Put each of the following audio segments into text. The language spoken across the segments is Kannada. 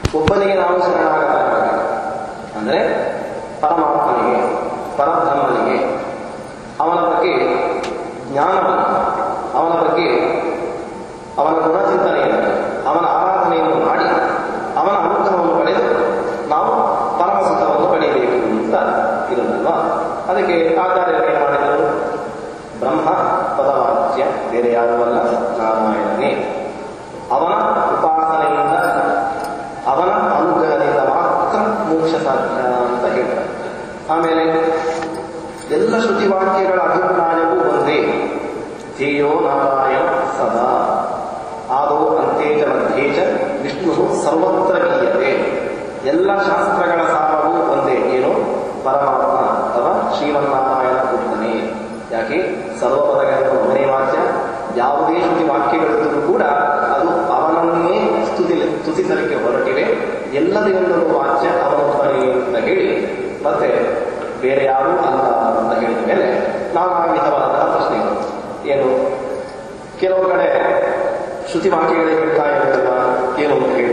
ಒಬ್ಬನಿಗೆ ನಾವು ಶರಣಾಗತರಾಗಬೇಕು ಅಂದರೆ ಪರಮಾತ್ಮನಿಗೆ ಪರಬ್ರಹ್ಮನಿಗೆ ಅವನ ಬಗ್ಗೆ ಜ್ಞಾನವನ್ನು ಅವನ ಬಗ್ಗೆ ಅವನ ಗುಣಚಿಂತನೆಯನ್ನು ಅವನ ಆರಾಧನೆಯನ್ನು ಮಾಡಿ ಅವನ ಅನುಗ್ರಹವನ್ನು ಪಡೆದು ನಾವು ಪರಮಸುಖವನ್ನು ಪಡೆಯಬೇಕು ಅಂತ ಇರುತ್ತಲ್ವಾ ಅದಕ್ಕೆ ಆಚಾರ್ಯರು ಏನು ಮಾಡಿದರು ಬ್ರಹ್ಮ ಪದವಾಚ್ಯ ಬೇರೆ ಯಾರೂ ಅಲ್ಲ ನಾರಾಯಣನೇ ಅವನ ಉಪಾಸನೆಯಿಂದ ಅವನ ಅನುಗ್ರಹದಿಂದ ಮಾತ್ರ ಮೋಕ್ಷ ಸಾಧ್ಯ ಅಂತ ಹೇಳ್ತಾರೆ ಆಮೇಲೆ ಎಲ್ಲ ಶ್ರುತಿ ವಾಕ್ಯಗಳ ಅಭಿಪ್ರಾಯವೂ ಒಂದೇ ಧ್ಯೇಯೋ ನಾರಾಯಣ ಸದಾ ಆದೋ ಅಂತೇಜ ಮಧ್ಯೇಜ ವಿಷ್ಣು ಸರ್ವತ್ರ ಗೀಯತೆ ಎಲ್ಲ ಶಾಸ್ತ್ರಗಳ ಸಾರವೂ ಒಂದೇ ಏನು ಪರಮಾತ್ಮ ಅಥವಾ ಶ್ರೀಮನ್ನಾರಾಯಣ ಕೊಡ್ತಾನೆ ಯಾಕೆ ಸರ್ವಪದಗಳನ್ನು ಒಂದನೇ ವಾಕ್ಯ ಯಾವುದೇ ಶ್ರುತಿ ವಾಕ್ಯಗಳಿದ್ದರೂ ಕೂಡ ಅದು ಅವನನ್ನೇ ಸ್ತುತಿ ಸ್ತುತಿಸಲಿಕ್ಕೆ ಹೊರಟಿವೆ ಎಲ್ಲದರಿಂದಲೂ ವಾಚ್ಯ ಅವನೊಬ್ಬನೇ ಅಂತ ಹೇಳಿ ಮತ್ತೆ ಬೇರೆ ಯಾರೂ ಅಲ್ಲ ಅಂತ ಹೇಳಿದ ಮೇಲೆ ನಾನಾ ವಿಧವಾದಂತಹ ಪ್ರಶ್ನೆಗಳು ಏನು ಕೆಲವು ಕಡೆ ಶ್ರುತಿ ವಾಕ್ಯಗಳೇ ಹೇಳ್ತಾ ಇರಲಿಲ್ಲ ಏನು ಅಂತ ಹೇಳಿ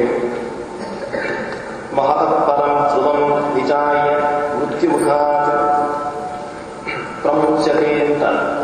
ಮಹತಃಪರಂ ಧ್ರುವಂ ವಿಚಾಯ ಮೃತ್ಯುಮುಖಾತ್ ಪ್ರಮುಚ್ಯತೆ ಅಂತ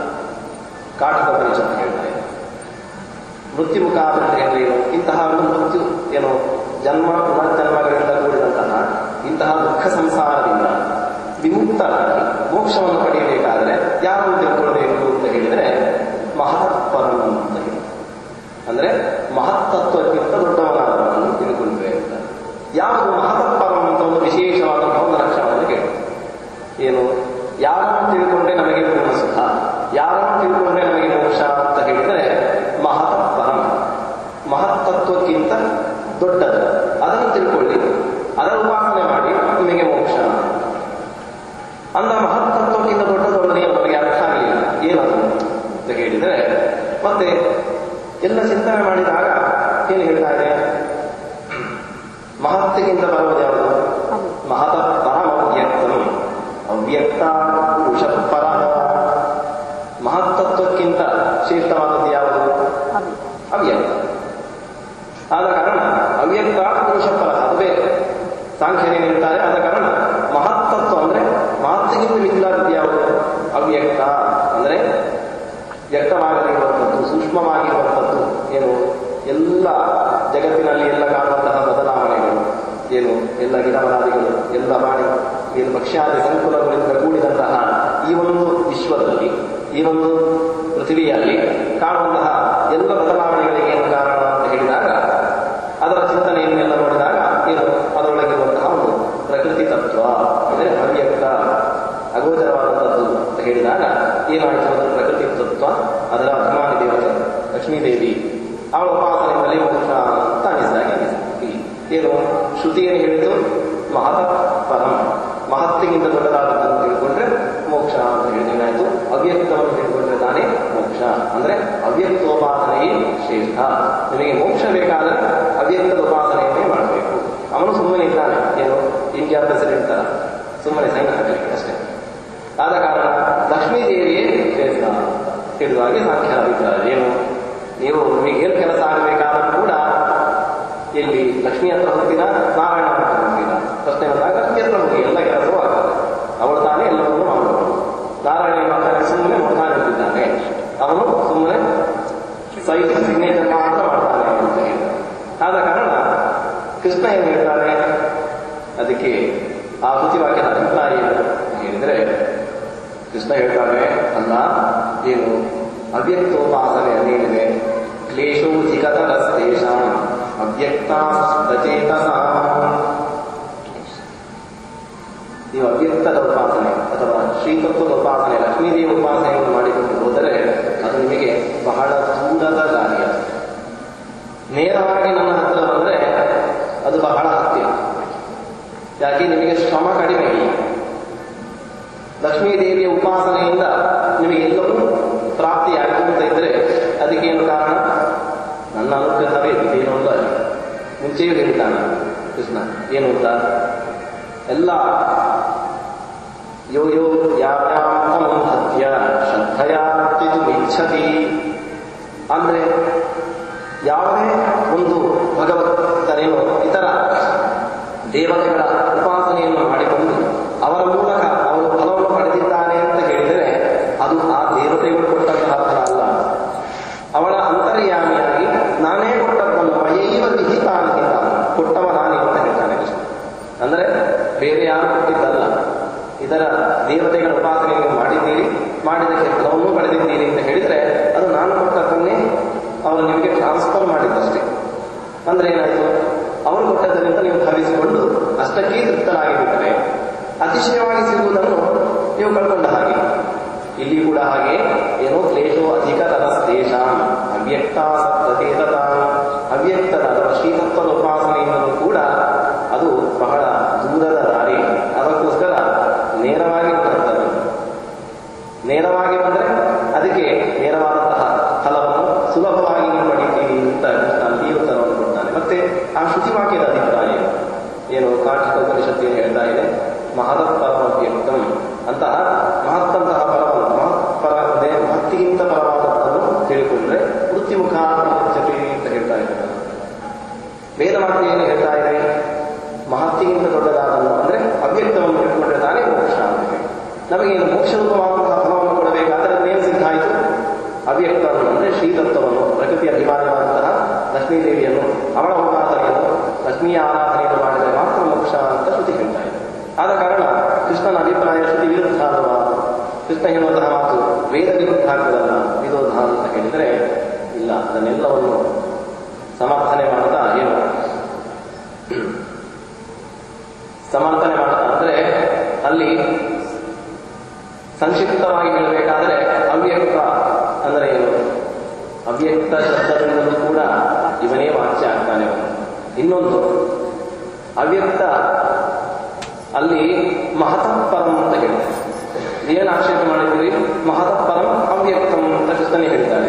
ಕಾಠಕ ಪರಿಷತ್ ಹೇಳ್ತಾ ಇದೆ ಮೃತ್ಯುಮುಖ ಅಂತ ಹೇಳಿದ್ರೆ ಏನು ಇಂತಹ ಒಂದು ಮೃತ್ಯು ಏನು ಜನ್ಮ ಪುನರ್ಜನ್ಮಗಳಿಂದ ಕೂಡಿದಂತಹ ಇಂತಹ ದುಃಖ ಸಂಸಾರದಿಂದ ವಿಮುಕ್ತರಾಗಿ ಮೋಕ್ಷವನ್ನು ಪಡೆಯಬೇಕಾದರೆ ಯಾರನ್ನು ತಿಳ್ಕೊಳ್ಬೇಕು ಅಂತ ಹೇಳಿದರೆ ಮಹತ್ಪರಂ ಅಂತ ಹೇಳಿ ಅಂದ್ರೆ ಮಹತ್ತತ್ವಕ್ಕಿಂತ ದೊಡ್ಡವನಾದವನನ್ನು ತಿಳ್ಕೊಂಡ್ರೆ ಅಂತ ಯಾವುದು ಮಹತ್ಪರಂ ಅಂತ ಒಂದು ವಿಶೇಷವಾದಂತಹ ಒಂದು ಲಕ್ಷಣವನ್ನು ಕೇಳಿ ಏನು ಯಾರನ್ನು ತಿಳ್ಕೊಂಡ್ರೆ ನಮಗೆ ಪೂರ್ಣ ಸುಖ ಯಾರನ್ನು ತಿಳ್ಕೊಂಡ್ರೆ ನಮಗೆ ಮೋಕ್ಷ ಅಂತ ಹೇಳಿದರೆ ಮಹತ್ಪರಂ ಮಹತ್ತತ್ವಕ್ಕಿಂತ ದೊಡ್ಡದು ಅದನ್ನು ತಿಳ್ಕೊಳ್ಳಿ ಅದರ ಉಪಾಸನೆ ಮಾಡಿ ನಿಮಗೆ ಮೋಕ್ಷ ಅಂದ ಮಹತ್ತತ್ವಕ್ಕಿಂತ ದೊಡ್ಡದು ಅಂದ್ರೆ ಏನು ನಮಗೆ ಅರ್ಥ ಆಗಲಿಲ್ಲ ಏನದು ಅಂತ ಹೇಳಿದರೆ ಮತ್ತೆ ಎಲ್ಲ ಚಿಂತನೆ ಮಾಡಿದಾಗ ಏನು ಹೇಳ್ತಾ ಇದೆ ಮಹತ್ತಿಗಿಂತ ಬರುವುದು ಯಾವುದು ಮಹತ ಪರಮ ಅವ್ಯಕ್ತಂ ಅವ್ಯಕ್ತ ಪುರುಷಪರ ಮಹತ್ತತ್ವಕ್ಕಿಂತ ಶ್ರೇಷ್ಠವಾದದ್ದು ಯಾವುದು ಅವ್ಯಕ್ತ ಆದ ಕಾರಣ ಅವ್ಯಕ್ತ ಪುರುಷಪರ ಅದು ಬೇರೆ ಸಾಂಖ್ಯನೇ ಹೇಳ್ತಾರೆ ಆದ ಕಾರಣ ಮಹತ್ತತ್ವ ಅಂದ್ರೆ ಮಹತ್ತಿಗಿಂತ ಮಿಗಿಲಾದದ್ದು ಯಾವುದು ಅವ್ಯಕ್ತ ಅಂದ್ರೆ ವ್ಯಕ್ತವಾಗಿರುವಂಥದ್ದು ಸೂಕ್ಷ್ಮವಾಗಿರುವಂಥದ್ದು ಏನು ಎಲ್ಲ ಜಗತ್ತಿನಲ್ಲಿ ಎಲ್ಲ ಕಾಣುವಂತಹ ಬದಲಾವಣೆಗಳು ಏನು ಎಲ್ಲ ಗಿಡಮರಾದಿಗಳು ಎಲ್ಲ ಮಾಡಿ ಏನು ಭಕ್ಷ್ಯಾದಿ ಸಂಕುಲಗಳಿಂದ ಕೂಡಿದಂತಹ ಈ ಒಂದು ವಿಶ್ವದಲ್ಲಿ ಈ ಒಂದು ಪೃಥ್ವಿಯಲ್ಲಿ ಕಾಣುವಂತಹ ಎಲ್ಲ ಬದಲಾವಣೆಗಳಿಗೆ ಏನು ಕಾರಣ ಅಂತ ಹೇಳಿದಾಗ ಅದರ ಚಿಂತನೆಯನ್ನೆಲ್ಲ ನೋಡಿದಾಗ ಏನು ಅದರೊಳಗಿರುವಂತಹ ಒಂದು ಪ್ರಕೃತಿ ತತ್ವ ಅಂದರೆ ಅವ್ಯಕ್ತ ಅಗೋಚರವಾದಂಥದ್ದು ಅಂತ ಹೇಳಿದಾಗ ಏನಾಯಿತು ಅದರ ಪ್ರಕೃತಿ ತತ್ವ ಅದರ ಅಭಿಮಾನಿ ದೇವತೆ ಲಕ್ಷ್ಮೀದೇವಿ ಅವಳ ಉಪಾಸನೆಯಲ್ಲಿ ಮೋಕ್ಷ ಅಂತ ಅನಿಸಿದಾಗ ಅನಿಸ್ತು ಏನು ಶ್ರುತಿ ಏನು ಹೇಳಿತು ಮಹತ ಪರಂ ಮಹತ್ತಿಗಿಂತ ದೊಡ್ಡದಾದದ್ದನ್ನು ತಿಳ್ಕೊಂಡ್ರೆ ಮೋಕ್ಷ ಅಂತ ಹೇಳಿದ್ರೆ ಏನಾಯ್ತು ಅವ್ಯಕ್ತವನ್ನು ತಿಳ್ಕೊಂಡ್ರೆ ತಾನೇ ಮೋಕ್ಷ ಅಂದ್ರೆ ಅವ್ಯಕ್ತೋಪಾಸನೆಯೇ ಶ್ರೇಷ್ಠ ನಿನಗೆ ಮೋಕ್ಷ ಬೇಕಾದರೆ ಅವ್ಯಕ್ತದ ಉಪಾಸನೆಯನ್ನೇ ಮಾಡಬೇಕು ಅವನು ಸುಮ್ಮನೆ ಇದ್ದಾನೆ ಏನು ಇಂಡಿಯಾ ಪ್ರೆಸಿಡೆಂಟ್ ತರ ಸುಮ್ಮನೆ ಸೈನ್ ಹಾಕಲಿಕ್ಕೆ ಅಷ್ಟೇ ಆದ ಕಾರಣ ಲಕ್ಷ್ಮೀದೇವಿಯೇ ಶ್ರೇಷ್ಠ ತಿಳಿದಾಗಿ ಸಾಂಖ್ಯ ಅಭಿಪ್ರಾಯ ಏನು ನೀವು ನಿಮಗೆ ಏನು ಕೆಲಸ ಆಗಬೇಕಾದರೂ ಕೂಡ ಎಲ್ಲಿ ಲಕ್ಷ್ಮಿ ಹತ್ರ ಹೋಗ್ತೀರಾ ನಾರಾಯಣ ಹತ್ರ ಹೋಗ್ತೀರಾ ಪ್ರಶ್ನೆ ಬಂದಾಗ ಲಕ್ಷ್ಮಿ ಹತ್ರ ಹೋಗಿ ಎಲ್ಲ ಕೆಲಸವೂ ಆಗ್ತದೆ ಅವಳು ತಾನೇ ಎಲ್ಲವನ್ನೂ ಮಾಡಬಹುದು ನಾರಾಯಣ ಮಾಡ್ತಾನೆ ಸುಮ್ಮನೆ ನೋಡ್ತಾ ಇರ್ತಿದ್ದಾನೆ ಅವನು ಸುಮ್ಮನೆ ಸೈಟ್ ಸಿಗ್ನೇಚರ್ ಮಾತ್ರ ಮಾಡ್ತಾನೆ ಅಂತ ಹೇಳ್ತಾರೆ ಆದ ಕಾರಣ ಕೃಷ್ಣ ಏನು ಹೇಳ್ತಾರೆ ಅದಕ್ಕೆ ಆ ವಾಕ್ಯದ ಅಭಿಪ್ರಾಯ ಏನು ಅಂತ ಹೇಳಿದರೆ ಕೃಷ್ಣ ಹೇಳ್ತಾನೆ ಅಲ್ಲ ಏನು ಅವ್ಯಕ್ತೋಪಾಸನೆ ಏನಿದೆ ಕ್ಲೇಶೋಧಿಕತರಸ್ತೇಷಾಂ ಅವ್ಯಕ್ತಾಸ್ತಚೇತಸ ನೀವು ಅವ್ಯಕ್ತದ ಉಪಾಸನೆ ಅಥವಾ ಶ್ರೀತತ್ವದ ಉಪಾಸನೆ ಲಕ್ಷ್ಮೀದೇವಿ ಉಪಾಸನೆಯನ್ನು ಮಾಡಿಕೊಂಡು ಹೋದರೆ ಅದು ನಿಮಗೆ ಬಹಳ ದೂರದ ದಾರಿಯ ನೇರವಾಗಿ ನನ್ನ ಹತ್ರ ಬಂದರೆ ಅದು ಬಹಳ ಹತ್ತಿರ ಯಾಕೆ ನಿಮಗೆ ಶ್ರಮ ಕಡಿಮೆ ಇಲ್ಲ ಲಕ್ಷ್ಮೀದೇವಿಯ ಉಪಾಸನೆಯಿಂದ ನಿಮಗೆ ಎಲ್ಲವೂ ಪ್ರಾಪ್ತಿಯಾಯಿತು ಅಂತ ಇದ್ರೆ ಅದಕ್ಕೇನು ಕಾರಣ ನನ್ನ ಅನುಗ್ರಹವೇ ಇದೇನು ಅಲ್ಲ ಮುಂಚೆಯೂ ಹೇಳ್ತಾನೆ ಕೃಷ್ಣ ಏನು ಅಂತ ಎಲ್ಲ ಯೋ ಯೋ ಯಾವ್ಯಾಂ ಹತ್ಯ ಶ್ರದ್ಧೆಯಾತಿದು ಇಚ್ಛತಿ ಅಂದ್ರೆ ಯಾವುದೇ ಒಂದು ಭಗವತ್ತನೇನು ಇತರ ದೇವತೆಗಳ ಉಪಾಸನೆಯನ್ನು ಮಾಡಿಕೊಂಡು ಅವರ ಮೂಲಕ ಅವರು ಫಲವನ್ನು ಪಡೆದಿದ್ದಾನೆ ಅಂತ ಹೇಳಿದರೆ ಅದು ಆ ದೇವತೆಗಳು ಕೊಟ್ಟಂತಹ ಫಲ ಅಲ್ಲ ಅವಳ ಅಂತರ್ಯಾಮಿಯಾಗಿ ನಾನೇ ಕೊಟ್ಟದ್ದನ್ನು ಮಯೈವ ವಿಹಿತ ಅನ್ಹಿತ ಕೊಟ್ಟವ ನಾನೇ ಅಂತ ಹೇಳ್ತಾನೆ ಕೃಷ್ಣ ಅಂದರೆ ಬೇರೆ ಯಾರು ಕೊಟ್ಟಿದ್ದಲ್ಲ ಇದರ ದೇವತೆಗಳ ಉಪಾಸನೆ ನೀವು ಮಾಡಿದ್ದೀರಿ ಮಾಡಿದಕ್ಕೆ ಫಲವನ್ನು ಪಡೆದಿದ್ದೀರಿ ಅಂತ ಹೇಳಿದರೆ ಅದು ನಾನು ಕೊಟ್ಟದ್ದನ್ನೇ ಅವರು ನಿಮಗೆ ಟ್ರಾನ್ಸ್ಫರ್ ಮಾಡಿದ್ದಷ್ಟೇ ಅಂದ್ರೆ ಏನಾಯ್ತು ಅವರು ಕೊಟ್ಟದ್ದರಿಂದ ನೀವು ಭಾವಿಸಿಕೊಂಡು ಅಷ್ಟಕ್ಕೆ ತೃಪ್ತರಾಗಿ ಬಿಟ್ಟರೆ ಅತಿಶಯವಾಗಿ ಸಿಗುವುದನ್ನು ನೀವು ಕಳ್ಕೊಂಡ ಹಾಗೆ ಇಲ್ಲಿ ಕೂಡ ಹಾಗೆ ಏನೋ ಕ್ಲೇಶೋ ಅಧಿಕ ತರಸ್ತೇಷ ಅವ್ಯಕ್ತ ಸತ್ತೇತತ ಅವ್ಯಕ್ತದ ಅಥವಾ ಶ್ರೀತತ್ವದ ಉಪಾಸನೆಯಿಂದಲೂ ಕೂಡ ಅದು ಬಹಳ ದೂರದ ದಾರಿ ಅದಕ್ಕೋಸ್ಕರ ನೇರವಾಗಿ ಬರುತ್ತದೆ ನೇರವಾಗಿ ಬಂದರೆ ಅದಕ್ಕೆ ನೇರವಾದಂತಹ ಫಲವನ್ನು ಸುಲಭವಾಗಿ ನೀವು ಪಡಿತೀರಿ ಅಂತ ಕೃಷ್ಣ ಅಲ್ಲಿ ಉತ್ತರವನ್ನು ಕೊಡ್ತಾನೆ ಮತ್ತೆ ಆ ಶ್ರುತಿವಾಕ್ಯದ ಅಭಿಪ್ರಾಯ ಏನು? ಏನು ಕಾರ್ತಿಕ ಉಪನಿಷತ್ತು ಏನು ಹೇಳ್ತಾ ಇದೆ ಮಹದತ್ ಪರಮವ್ಯಕ್ತಂ ಅಂತಹ ಮಹತ್ತಂತಹ ಪರವನ್ನು ಮಹತ್ಪರ ಅದೇ ಭಕ್ತಿಗಿಂತ ಪರವಾದದ್ದನ್ನು ತಿಳ್ಕೊಂಡ್ರೆ ಮೃತ್ಯುಮುಖ ಮುಚ್ಚತೆ ಅಂತ ಹೇಳ್ತಾ ಇದ್ದಾರೆ ವೇದವಾಕ್ಯ ಏನು ಹೇಳ್ತಾ ಇದೆ ಮಹತ್ತಿಗಿಂತ ದೊಡ್ಡದಾದನ್ನು ಅಂದ್ರೆ ಅವ್ಯಕ್ತವನ್ನು ತಿಳ್ಕೊಂಡ್ರೆ ತಾನೇ ಮೋಕ್ಷ ಅಂತ ಹೇಳಿ ನಮಗೇನು ಮೋಕ್ಷ ರೂಪವಾದಂತಹ ಫಲವನ್ನು ಕೊಡಬೇಕಾದರೆ ಏನು ಸಿದ್ಧ ಆಯಿತು ಅವ್ಯಕ್ತವನ್ನು ಅಂದ್ರೆ ಶ್ರೀತತ್ವವನ್ನು ಪ್ರಕೃತಿ ಅಭಿಮಾನವಾದಂತಹ ಲಕ್ಷ್ಮೀ ದೇವಿಯನ್ನು ಅವಳ ಉಪಾಸನೆಯನ್ನು ಲಕ್ಷ್ಮಿಯ ಆರಾಧನೆಯನ್ನು ಮಾಡಿದರೆ ಮಾತ್ರ ಮೋಕ್ಷ ಅಂತ ಶ್ರುತಿ ಹೇಳ್ತಾ ಇದೆ ಆದ ಕಾರಣ ಕೃಷ್ಣನ ಅಭಿಪ್ರಾಯ ಶ್ರುತಿ ವಿರುದ್ಧ ಅಲ್ವಾ ಕೃಷ್ಣ ಹೇಳುವಂತಹ ಮಾತು ವೇದ ವಿರುದ್ಧ ಆಗ್ತದಲ್ಲ ವಿರೋಧ ಅಂತ ಹೇಳಿದರೆ ಇಲ್ಲ ಅದನ್ನೆಲ್ಲವನ್ನು ಸಮರ್ಥನೆ ಮಾಡ್ತಾ ಏನು ಸಮರ್ಥನೆ ಮಾಡ್ತಾ ಅಂದ್ರೆ ಅಲ್ಲಿ ಸಂಕ್ಷಿಪ್ತವಾಗಿ ಹೇಳಬೇಕಾದ್ರೆ ಅವ್ಯಕ್ತ ಅಂದರೆ ಏನು ಅವ್ಯಕ್ತ ಶಬ್ದದಿಂದಲೂ ಕೂಡ ಇವನೇ ವಾಚ್ಯ ಆಗ್ತಾನೆ ಅವನು. ಇನ್ನೊಂದು ಅವ್ಯಕ್ತ ಅಲ್ಲಿ ಮಹತಃಪರಂ ಅಂತ ಹೇಳ್ತಾರೆ ಏನು ಆಕ್ಷೇಪ ಮಾಡಿದ್ರಿ ಮಹತಃಪರಂ ಅವ್ಯಕ್ತಂ ಅಂತ ಕೃಷ್ಣನೇ ಹೇಳ್ತಾನೆ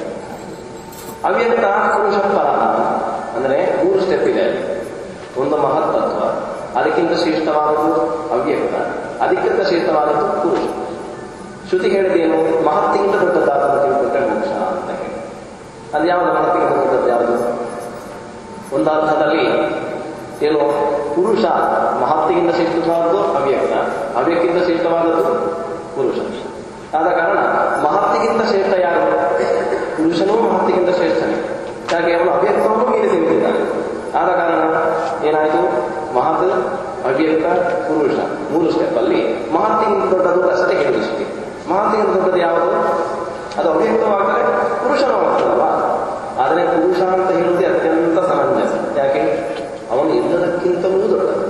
ಅವ್ಯಕ್ತ ಪುರುಷ ಪರ ಅಂದ್ರೆ ಮೂರು ಸ್ಟೆಪ್ ಇದೆ ಅಲ್ಲಿ. ಒಂದು ಮಹತ್ತತ್ವ ಅದಕ್ಕಿಂತ ಶ್ರೇಷ್ಠವಾದದ್ದು ಅವ್ಯಕ್ತ ಅದಕ್ಕಿಂತ ಶ್ರೇಷ್ಠವಾದದ್ದು ಪುರುಷ ಶ್ರುತಿ ಹೇಳಿದೇನು ಮಹತ್ತಿಗಿಂತ ದೊಡ್ಡದಾದ ತಿಳ್ಕೊಂಡ್ರೆ ಮೋಕ್ಷ ಅಂತ ಹೇಳಿ ಅದು ಯಾವುದು ಮಹತ್ತಿಗಿಂತ ದೊಡ್ಡದ್ದು ಯಾವುದು ಒಂದು ಅರ್ಥದಲ್ಲಿ ಏನು ಪುರುಷ ಮಹತ್ತಿಗಿಂತ ಶ್ರೇಷ್ಠವಾದದ್ದು ಅವ್ಯಕ್ತ ಅವ್ಯಕ್ಕಿಂತ ಶ್ರೇಷ್ಠವಾದದ್ದು ಪುರುಷ ಆದ ಕಾರಣ ಮಹತ್ತಿಗಿಂತ ಶ್ರೇಷ್ಠ ಯಾರು ಪುರುಷನೂ ಮಹತ್ತಿಗಿಂತ ಶ್ರೇಷ್ಠನೇ ಯಾಕೆ ಅವನು ಅವ್ಯಕ್ತವನ್ನು ಮೀರಿಸಿ ನಿಂತಿದ್ದಾನೆ ಆದ ಕಾರಣ ಏನಾಯಿತು ಮಹತ್ ಅವ್ಯಕ್ತ ಪುರುಷ ಮೂರು ಸ್ಟೆಪ್ ಅಲ್ಲಿ ಮಹತ್ತಿಗಿಂತ ದೊಡ್ಡದು ಅಷ್ಟೇ ಹೇಳಿದ ಶ್ರುತಿ ಮಹತ್ತಿಗಿಂತ ದೊಡ್ಡದು ಯಾವುದು ಅದು ಅವ್ಯಕ್ತವಾದರೆ ಪುರುಷನೂ ಆಗ್ತದಲ್ವಾ ಆದರೆ ಪುರುಷ ಅಂತ ಹೇಳುವುದೇ ಅತ್ಯಂತ ಸಮಂಜಸ ಯಾಕೆ ಅವನು ಎಲ್ಲದಕ್ಕಿಂತಲೂ ದೊಡ್ಡದು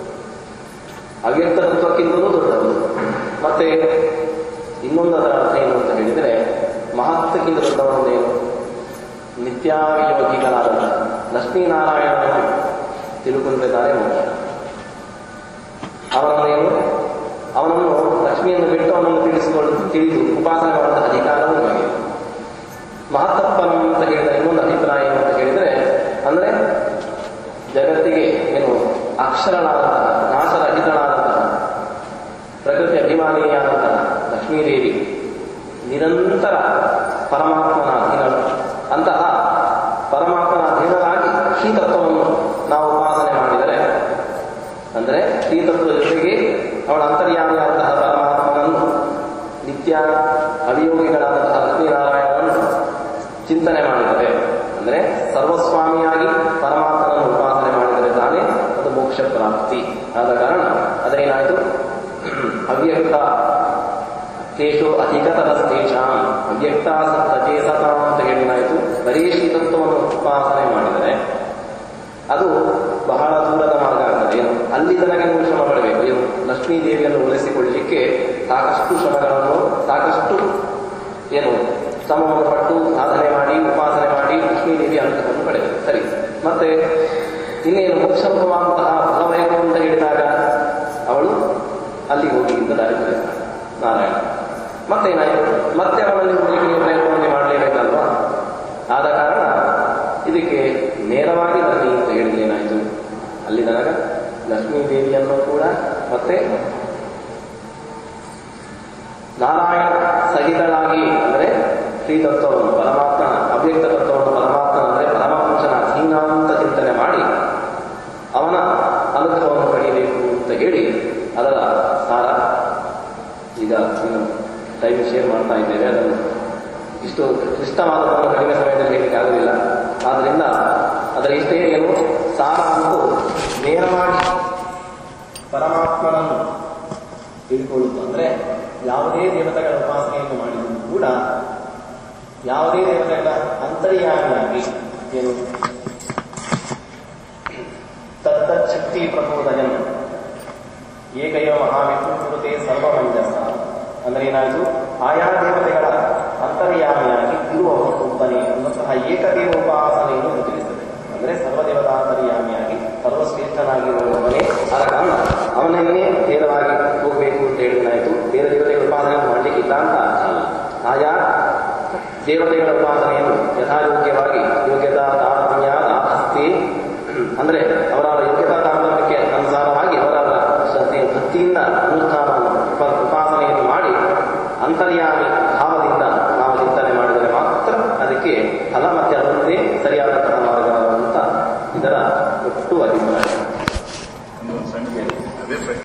ಅವ್ಯಕ್ತ ತತ್ವಕ್ಕಿಂತಲೂ ದೊಡ್ಡದು ಮತ್ತೆ ಇನ್ನೊಂದರ ಅರ್ಥ ಏನು ಅಂತ ಹೇಳಿದರೆ ಮಹತ್ವಕ್ಕಿಂತ ದೊಡ್ಡವನೇನು ನಿತ್ಯಾವಿಯೋಗಿಗಳಾದ ಲಕ್ಷ್ಮೀನಾರಾಯಣನ ತಿಳ್ಕೊಂಡಿದ್ದಾರೆ ಮೋಕ್ಷ ಅವನನ್ನೇನು ಅವನನ್ನು ಲಕ್ಷ್ಮಿಯನ್ನು ಬಿಟ್ಟು ಅವನನ್ನು ತಿಳಿಸಿಕೊಂಡು ತಿಳಿದು ಉಪಾಸನೆ ಮಾಡುವಂತಹ ಅಧಿಕಾರವೂ ನಮಗೆ ಮಹತ್ತಪ್ಪನ ಅಂತ ಹೇಳಿದ ಇನ್ನೊಂದು ಅಭಿಪ್ರಾಯ ಏನು ಅಂತ ಹೇಳಿದರೆ ಅಂದ್ರೆ ಜಗತ್ತಿಗೆ ಏನು ಅಕ್ಷರನಾದಂತಹ ನಾಶರಹಿತನಾದಂತಹ ಪ್ರಕೃತಿ ಅಭಿಮಾನಿಯಾದಂತಹ ಲಕ್ಷ್ಮೀದೇವಿ ನಿರಂತರ ಪರಮಾತ್ಮನ ಅಧೀನಳು ಅಂತಹ ಪರಮಾತ್ಮನ ಅಧೀನರಾಗಿ ಶ್ರೀತತ್ವವನ್ನು ನಾವು ಉಪಾಸನೆ ಮಾಡಿದರೆ ಅಂದರೆ ಶ್ರೀತತ್ವದ ಜೊತೆಗೆ ಅವಳ ಅಂತರ್ಯಾಮಿಯಾದಂತಹ ಪರಮಾತ್ಮನನ್ನು ನಿತ್ಯ ಅಭಿಯೋಗಿಗಳಾದಂತಹ ಲಕ್ಷ್ಮೀನಾರಾಯಣನನ್ನು ಚಿಂತನೆ ಮಾಡಿದರೆ ಅಂದರೆ ಸರ್ವಸ್ವಾಮಿಯಾಗಿ ಪರಮಾತ್ಮನನ್ನು ಉಪಾಸನೆ ಮಾಡಿದರೆ ತಾನೇ ಅದು ಮೋಕ್ಷ ಪ್ರಾಪ್ತಿ ಆದ ಕಾರಣ ಅದೇನಾಯಿತು ಅವ್ಯಕ್ತ ತೇಷು ಅಧಿಕತರಸ್ತೇಷಾಂ ಅವ್ಯಕ್ತ ಸಚೇತತ ಅಂತ ಹೇಳಿನಾಯಿತು ಬರೀ ಶ್ರೀತತ್ವವನ್ನು ಉಪಾಸನೆ ಮಾಡಿದರೆ ಅದು ಬಹಳ ದೂರದ ಮಾರ್ಗ ಆಗ್ತದೆ ಏನು ಅಲ್ಲಿ ತನಕ ನೀವು ಶ್ರಮ ಪಡಬೇಕು ಏನು ಲಕ್ಷ್ಮೀ ದೇವಿಯನ್ನು ಉಳಿಸಿಕೊಳ್ಳಲಿಕ್ಕೆ ಸಾಕಷ್ಟು ಶ್ರಮಗಳನ್ನು ಸಾಕಷ್ಟು ಏನು ಶ್ರಮವನ್ನು ಪಟ್ಟು ಸಾಧನೆ ಮಾಡಿ ಉಪಾಸನೆ ಮಾಡಿ ಲಕ್ಷ್ಮೀ ದೇವಿ ಅನುಗ್ರಹವನ್ನು ಪಡೆಯಬೇಕು ಸರಿ ಮತ್ತೆ ಇನ್ನೇನು ಮೋಕ್ಷರೂಪವಾದಂತಹ ಫಲವಯಕು ಅಂತ ಹೇಳಿದಾಗ ಅವಳು ಅಲ್ಲಿ ಹೋಗಿ ಇಂದ ದಾರಿ ತೋರಿಸ್ತಾಳೆ ನಾರಾಯಣ ಮತ್ತೇನಾಯಿತು ಮತ್ತೆ ಅವಳಲ್ಲಿ ಹೋಗಲಿಕ್ಕೆ ನೀವು ಪ್ರಯತ್ನವನ್ನು ಮಾಡಲೇಬೇಕಲ್ವಾ ಆದ ಕಾರಣ ಇದಕ್ಕೆ ನೇರವಾಗಿ ಬನ್ನಿ ಅಂತ ಹೇಳಿದ್ರೆ ಏನಾಯಿತು ಅಲ್ಲಿ ತನಕ ಲಕ್ಷ್ಮೀ ದೇವಿಯನ್ನು ಕೂಡ ಮತ್ತೆ ನಾರಾಯಣ ಸಹಿತಳಾಗಿ ಅಂದರೆ ಶ್ರೀತತ್ವವನ್ನು ಪರಮಾತ್ಮ ಅವ್ಯಕ್ತ ತತ್ವವನ್ನು ಪರಮಾತ್ಮ ಅಂದರೆ ಪರಮಪುರುಷನ ಅಧೀನ ಅಂತ ಚಿಂತನೆ ಮಾಡಿ ಅವನ ಅನುಗ್ರಹವನ್ನು ಕ್ಲಿಷ್ಟವಾದದನ್ನು ಕಡಿಮೆ ಸಮಯದಲ್ಲಿ ಹೇಳಲಿಕ್ಕೆ ಆಗುವುದಿಲ್ಲ ಆದ್ದರಿಂದ ಅದರ ಇಷ್ಟೇ ಏನು ಸಾರ ಅನ್ನೋದು ನೇರವಾಗಿ ಪರಮಾತ್ಮನನ್ನು ತಿಳ್ಕೊಳ್ಳುವುದು ಅಂದ್ರೆ ಯಾವುದೇ ದೇವತೆಗಳ ಉಪಾಸನೆಯನ್ನು ಮಾಡಿದರೂ ಕೂಡ ಯಾವುದೇ ದೇವತೆಗಳ ಅಂತರ್ಯಾಮಿಯಾಗಿ ಏನು ತತ್ತಚ್ಛಕ್ತಿ ಪ್ರಬೋಧಯನ್ ಏಕೈವ ಮಹಾವಿಷ್ಣು ಕುರುತೆ ಸರ್ವಮಂಜಸ ಅಂದ್ರೆ ಏನಾಯಿತು ಆಯಾ ದೇವತೆಗಳ ಅಂತರ್ಯಾಮಿಯಾಗಿ ಇರುವವನು ಒಬ್ಬನೇ ಅನ್ನುವಂತಹ ಏಕದೇವ ಉಪಾಸನೆಯನ್ನು ಇದು ತಿಳಿಸುತ್ತದೆ ಅಂದ್ರೆ ಸರ್ವದೇವತಾ ಅಂತರ್ಯಾಮಿಯಾಗಿ ಸರ್ವಶ್ರೇಷ್ಠನಾಗಿರುವವನೇ ಆದ ಕಾರಣ ಅವನನ್ನೇ ನೇರವಾಗಿ ಹೋಗಬೇಕು ಅಂತ ಹೇಳಿದಾಯಿತು ಬೇರೆ ದೇವತೆಗಳ ಉಪಾಸನೆಯನ್ನು ಮಾಡಲಿಕ್ಕಿಲ್ಲ ಅಂತ ಅರ್ಥ ಅಲ್ಲ ಆಯಾ ದೇವತೆಗಳ ಉಪಾಸನೆಯನ್ನು ಯಥಾಯೋಗ್ಯವಾಗಿ ಯೋಗ್ಯತಾ ತಾರತಮ್ಯ ನಾಸ್ತಿ ಅಂದ್ರೆ ಅವರವರ ಯೋಗ್ಯತಾ ತಾರತಮ್ಯಕ್ಕೆ ಅನುಸಾರವಾಗಿ ಅವರವರ ಶ್ರದ್ಧೆ ಭಕ್ತಿಯಿಂದ ಅನುಷ್ಠಾನವನ್ನು ಉಪ- ಉಪಾಸನೆಯನ್ನು ಮಾಡಿ ಅಂತರ್ಯಾಮಿ ಭಾವದಿಂದ ನಾವು ಚಿಂತನೆ ಮಾಡಿದರೆ ಮಾತ್ರ ಅದಕ್ಕೆ ಫಲ ಮತ್ತೆ ಅದೊಂದೇ ಸರಿಯಾದಂತಹ ಮಾರ್ಗ ಅಂತ ಇದರ ಒಟ್ಟು ಅಭಿಪ್ರಾಯ ಒಂದು ಸಂಖ್ಯೆ ಅದೇ ಪ್ರಶ್ನೆ